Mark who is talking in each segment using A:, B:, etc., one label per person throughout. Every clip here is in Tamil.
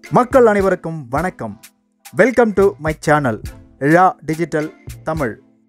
A: மக்கள் அனைவருக்கும் வணக்கம் வெல்கம் டு மை சேனல் ழா டிஜிட்டல் தமிழ்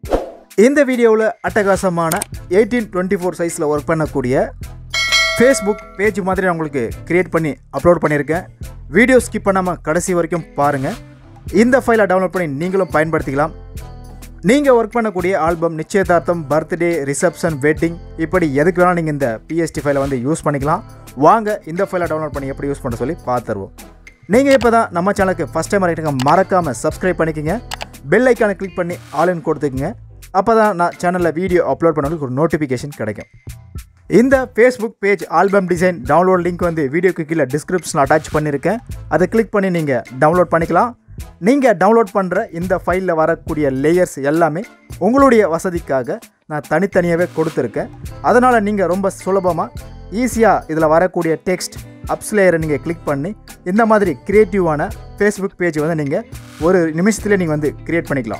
A: இந்த வீடியோவில் அட்டகாசமான எயிட்டீன் டுவெண்ட்டி ஃபோர் சைஸில் ஒர்க் பண்ணக்கூடிய ஃபேஸ்புக் பேஜ் மாதிரி நான் உங்களுக்கு க்ரியேட் பண்ணி அப்லோட் பண்ணியிருக்கேன் வீடியோ ஸ்கிப் பண்ணாமல் கடைசி வரைக்கும் பாருங்கள் இந்த ஃபைலை டவுன்லோட் பண்ணி நீங்களும் பயன்படுத்திக்கலாம் நீங்கள் ஒர்க் பண்ணக்கூடிய ஆல்பம் நிச்சயதார்த்தம் பர்த்டே ரிசப்ஷன் வெட்டிங் இப்படி எதுக்கு வேணாலும் நீங்கள் இந்த பிஎஸ்டி ஃபைலை வந்து யூஸ் பண்ணிக்கலாம் வாங்க இந்த ஃபைலை டவுன்லோட் பண்ணி எப்படி யூஸ் பண்ண சொல்லி பார்த்துருவோம் நீங்கள் இப்போ தான் நம்ம சேனலுக்கு ஃபஸ்ட் டைம் ரைட்டுங்க மறக்காமல் சப்ஸ்கிரைப் பண்ணிக்கோங்க பெல் ஐக்கானை கிளிக் பண்ணி ஆல் கொடுத்துக்குங்க அப்போ தான் நான் சேனலில் வீடியோ அப்லோட் பண்ணதுக்கு ஒரு நோட்டிஃபிகேஷன் கிடைக்கும் இந்த Facebook page album design download link வந்து வீடியோக்கு கீழே டிஸ்கிரிப்ஷனில் அட்டாச் பண்ணியிருக்கேன் அதை கிளிக் பண்ணி நீங்கள் டவுன்லோட் பண்ணிக்கலாம் நீங்கள் டவுன்லோட் பண்ணுற இந்த ஃபைலில் வரக்கூடிய லேயர்ஸ் எல்லாமே உங்களுடைய வசதிக்காக நான் தனித்தனியாகவே கொடுத்துருக்கேன் அதனால் நீங்கள் ரொம்ப சுலபமாக ஈஸியாக இதில் வரக்கூடிய டெக்ஸ்ட் அப்ஸ் லேயரை நீங்கள் கிளிக் பண்ணி இந்த மாதிரி க்ரியேட்டிவான ஃபேஸ்புக் பேஜ் வந்து நீங்கள் ஒரு நிமிஷத்தில் நீங்கள் வந்து க்ரியேட் பண்ணிக்கலாம்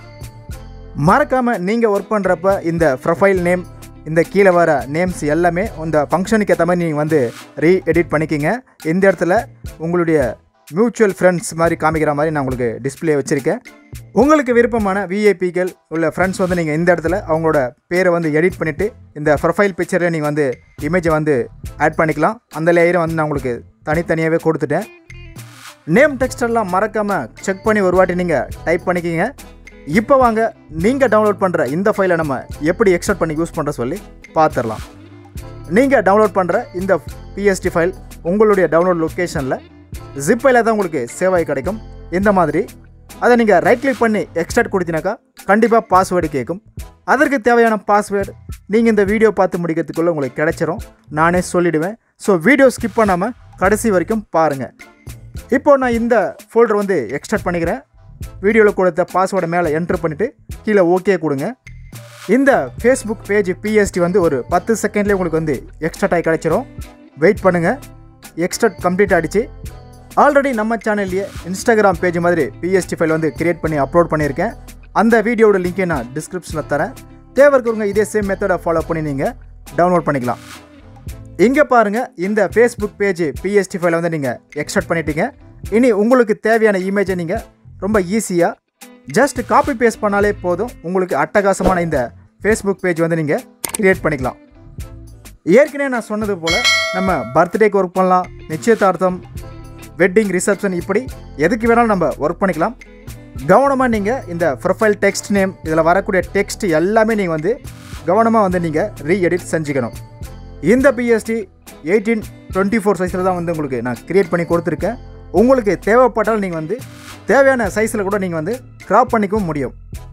A: மறக்காமல் நீங்கள் ஒர்க் பண்ணுறப்ப இந்த ப்ரொஃபைல் நேம் இந்த கீழே வர நேம்ஸ் எல்லாமே இந்த ஃபங்க்ஷனுக்கு ஏற்ற மாதிரி நீங்கள் வந்து ரீ எடிட் பண்ணிக்கிங்க இந்த இடத்துல உங்களுடைய மியூச்சுவல் ஃப்ரெண்ட்ஸ் மாதிரி காமிக்கிற மாதிரி நான் உங்களுக்கு டிஸ்பிளே வச்சுருக்கேன் உங்களுக்கு விருப்பமான விஐபிகள் உள்ள ஃப்ரெண்ட்ஸ் வந்து நீங்கள் இந்த இடத்துல அவங்களோட பேரை வந்து எடிட் பண்ணிவிட்டு இந்த ப்ரொஃபைல் பிக்சரில் நீங்கள் வந்து இமேஜை வந்து ஆட் பண்ணிக்கலாம் அந்த லேயரை வந்து நான் உங்களுக்கு தனித்தனியாகவே கொடுத்துட்டேன் நேம் டெக்ஸ்டெல்லாம் மறக்காமல் செக் பண்ணி ஒரு வாட்டி நீங்கள் டைப் பண்ணிக்கிங்க இப்போ வாங்க நீங்கள் டவுன்லோட் பண்ணுற இந்த ஃபைலை நம்ம எப்படி எக்ஸ்ட்ராக்ட் பண்ணி யூஸ் பண்ணுற சொல்லி பார்த்துடலாம் நீங்கள் டவுன்லோட் பண்ணுற இந்த பிஎஸ்டி ஃபைல் உங்களுடைய டவுன்லோட் லொக்கேஷனில் ஜிப் ஃபைலில் தான் உங்களுக்கு சேவ் ஆகி கிடைக்கும் இந்த மாதிரி அதை நீங்கள் ரைட் கிளிக் பண்ணி எக்ஸ்ட்ராக்ட் கொடுத்தீங்கனாக்கா கண்டிப்பாக பாஸ்வேர்டு கேட்கும் அதற்கு தேவையான பாஸ்வேர்டு நீங்கள் இந்த வீடியோ பார்த்து முடிக்கிறதுக்குள்ளே உங்களுக்கு கிடைச்சிரும் நானே சொல்லிவிடுவேன் ஸோ வீடியோ ஸ்கிப் பண்ணாமல் கடைசி வரைக்கும் பாருங்கள் இப்போ நான் இந்த ஃபோல்டர் வந்து எக்ஸ்ட்ராக்ட் பண்ணிக்கிறேன் வீடியோவில் கொடுத்த பாஸ்வேர்டை மேலே என்ட்ரு பண்ணிவிட்டு கீழே ஓகே கொடுங்க இந்த ஃபேஸ்புக் பேஜ் பிஎஸ்டி வந்து ஒரு பத்து செகண்ட்லேயே உங்களுக்கு வந்து எக்ஸ்ட்ராட் ஆகி கிடச்சிரும் வெயிட் பண்ணுங்கள் எக்ஸ்ட்ராட் கம்ப்ளீட் ஆகிடுச்சு ஆல்ரெடி நம்ம சேனல்லையே இன்ஸ்டாகிராம் பேஜ் மாதிரி பிஎஸ்டி ஃபைல் வந்து கிரியேட் பண்ணி அப்லோட் பண்ணியிருக்கேன் அந்த வீடியோட லிங்கை நான் டிஸ்கிரிப்ஷனில் தரேன் தேவை இருக்கிறவங்க இதே சேம் மெத்தடை ஃபாலோ பண்ணி நீங்கள் டவுன்லோட் பண்ணிக்கலாம் இங்கே பாருங்கள் இந்த ஃபேஸ்புக் பேஜ் பிஎஸ்டி ஃபைலை வந்து நீங்கள் எக்ஸ்ட்ராக்ட் பண்ணிட்டீங்க இனி உங்களுக்கு தேவையான இமேஜை நீங்கள் ரொம்ப ஈஸியாக ஜஸ்ட் காப்பி பேஸ்ட் பண்ணாலே போதும் உங்களுக்கு அட்டகாசமான இந்த ஃபேஸ்புக் பேஜ் வந்து நீங்கள் க்ரியேட் பண்ணிக்கலாம் ஏற்கனவே நான் சொன்னது போல் நம்ம பர்த்டேக்கு ஒர்க் பண்ணலாம் நிச்சயதார்த்தம் வெட்டிங் ரிசப்ஷன் இப்படி எதுக்கு வேணாலும் நம்ம ஒர்க் பண்ணிக்கலாம் கவனமாக நீங்கள் இந்த ப்ரொஃபைல் டெக்ஸ்ட் நேம் இதில் வரக்கூடிய டெக்ஸ்ட் எல்லாமே நீங்கள் வந்து கவனமாக வந்து நீங்கள் ரீ எடிட் செஞ்சுக்கணும் இந்த பிஎஸ்டி எயிட்டீன் டுவெண்ட்டி ஃபோர் சைஸில் தான் வந்து உங்களுக்கு நான் க்ரியேட் பண்ணி கொடுத்துருக்கேன் உங்களுக்கு தேவைப்பட்டால் நீங்கள் வந்து தேவையான சைஸில் கூட நீங்கள் வந்து க்ராப் பண்ணிக்கவும் முடியும்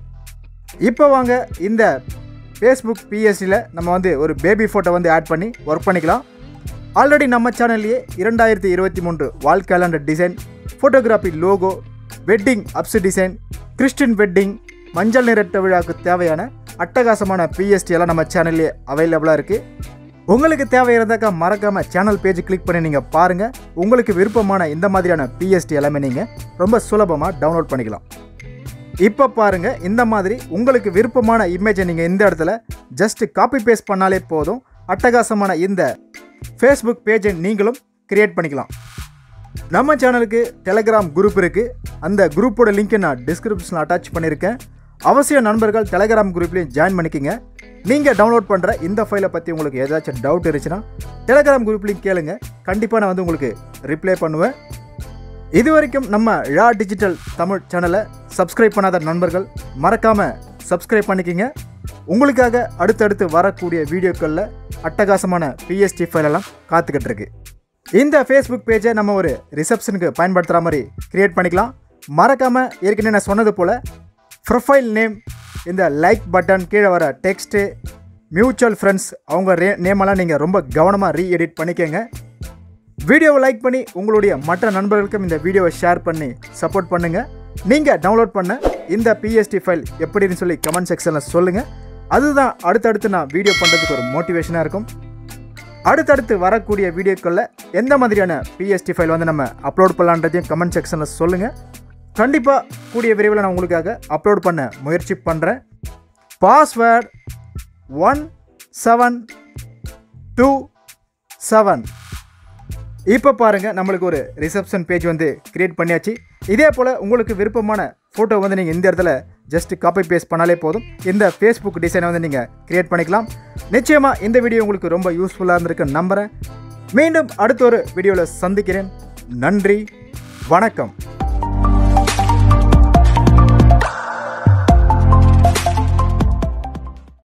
A: இப்போ வாங்க இந்த ஃபேஸ்புக் பிஎஸ்டியில் நம்ம வந்து ஒரு பேபி ஃபோட்டோ வந்து ஆட் பண்ணி ஒர்க் பண்ணிக்கலாம் ஆல்ரெடி நம்ம சேனல்லையே இரண்டாயிரத்தி இருபத்தி மூன்று wall calendar design photography logo wedding அப்ஸ் டிசைன் கிறிஸ்டின் வெட்டிங் மஞ்சள் நிறட்ட விழாவுக்கு தேவையான அட்டகாசமான பிஎஸ்டி எல்லாம் நம்ம சேனல்லே அவைலபிளாக இருக்குது உங்களுக்கு தேவை இருந்தாக்கா மறக்காமல் சேனல் பேஜ் கிளிக் பண்ணி நீங்கள் பாருங்கள் உங்களுக்கு விருப்பமான இந்த மாதிரியான பிஎஸ்டி எல்லாமே நீங்கள் ரொம்ப சுலபமாக டவுன்லோட் பண்ணிக்கலாம் இப்போ பாருங்கள் இந்த மாதிரி உங்களுக்கு விருப்பமான இமேஜை நீங்கள் இந்த இடத்துல ஜஸ்ட் காப்பி பேஸ்ட் பண்ணாலே போதும் அட்டகாசமான இந்த ஃபேஸ்புக் பேஜை நீங்களும் கிரியேட் பண்ணிக்கலாம் நம்ம சேனலுக்கு டெலகிராம் குரூப் இருக்குது அந்த குரூப்போட லிங்க்கை நான் டிஸ்கிரிப்ஷனில் அட்டாச் பண்ணியிருக்கேன் அவசியம் நண்பர்கள் டெலகிராம் குரூப்லேயும் ஜாயின் பண்ணிக்கோங்க நீங்கள் டவுன்லோட் பண்ணுற இந்த ஃபைலை பற்றி உங்களுக்கு ஏதாச்சும் டவுட் இருந்துச்சுன்னா டெலகிராம் குரூப்லேயும் கேளுங்க கண்டிப்பாக நான் வந்து உங்களுக்கு ரிப்ளை பண்ணுவேன் இது வரைக்கும் நம்ம ழா டிஜிட்டல் தமிழ் சேனலை சப்ஸ்கிரைப் பண்ணாத நண்பர்கள் மறக்காமல் சப்ஸ்கிரைப் பண்ணிக்கிங்க உங்களுக்காக அடுத்தடுத்து வரக்கூடிய வீடியோக்களில் அட்டகாசமான பிஎஸ்டி ஃபைலெல்லாம் காத்துக்கிட்டு இருக்கு இந்த ஃபேஸ்புக் பேஜை நம்ம ஒரு ரிசப்ஷனுக்கு பயன்படுத்துகிற மாதிரி க்ரியேட் பண்ணிக்கலாம் மறக்காமல் ஏற்கனவே நான் சொன்னது போல் ப்ரொஃபைல் நேம் இந்த லைக் பட்டன் கீழே வர டெக்ஸ்ட்டு மியூச்சுவல் ஃப்ரெண்ட்ஸ் அவங்க ரே நேமெல்லாம் நீங்கள் ரொம்ப கவனமாக ரீ எடிட் பண்ணிக்கோங்க வீடியோவை லைக் பண்ணி உங்களுடைய மற்ற நண்பர்களுக்கும் இந்த வீடியோவை ஷேர் பண்ணி சப்போர்ட் பண்ணுங்கள் நீங்கள் டவுன்லோட் பண்ண இந்த பிஎஸ்டி ஃபைல் எப்படின்னு சொல்லி கமெண்ட் செக்ஷனில் சொல்லுங்கள் அதுதான் அடுத்தடுத்து நான் வீடியோ பண்ணுறதுக்கு ஒரு மோட்டிவேஷனாக இருக்கும் அடுத்தடுத்து வரக்கூடிய வீடியோக்களில் எந்த மாதிரியான பிஎஸ்டி ஃபைல் வந்து நம்ம அப்லோட் பண்ணலான்றதையும் கமெண்ட் செக்ஷனில் சொல்லுங்கள் கண்டிப்பாக கூடிய விரைவில் நான் உங்களுக்காக அப்லோட் பண்ண முயற்சி பண்ணுறேன் password one seven two seven இப்போ பாருங்கள் நம்மளுக்கு ஒரு ரிசப்ஷன் பேஜ் வந்து கிரியேட் பண்ணியாச்சு இதே போல் உங்களுக்கு விருப்பமான ஃபோட்டோ வந்து நீங்கள் இந்த இடத்துல ஜஸ்ட் காப்பி பேஸ்ட் பண்ணாலே போதும் இந்த ஃபேஸ்புக் டிசைனை வந்து நீங்கள் கிரியேட் பண்ணிக்கலாம் நிச்சயமாக இந்த வீடியோ உங்களுக்கு ரொம்ப யூஸ்ஃபுல்லாக இருந்திருக்குன்னு நம்புகிறேன் மீண்டும் அடுத்த ஒரு வீடியோவில் சந்திக்கிறேன் நன்றி வணக்கம்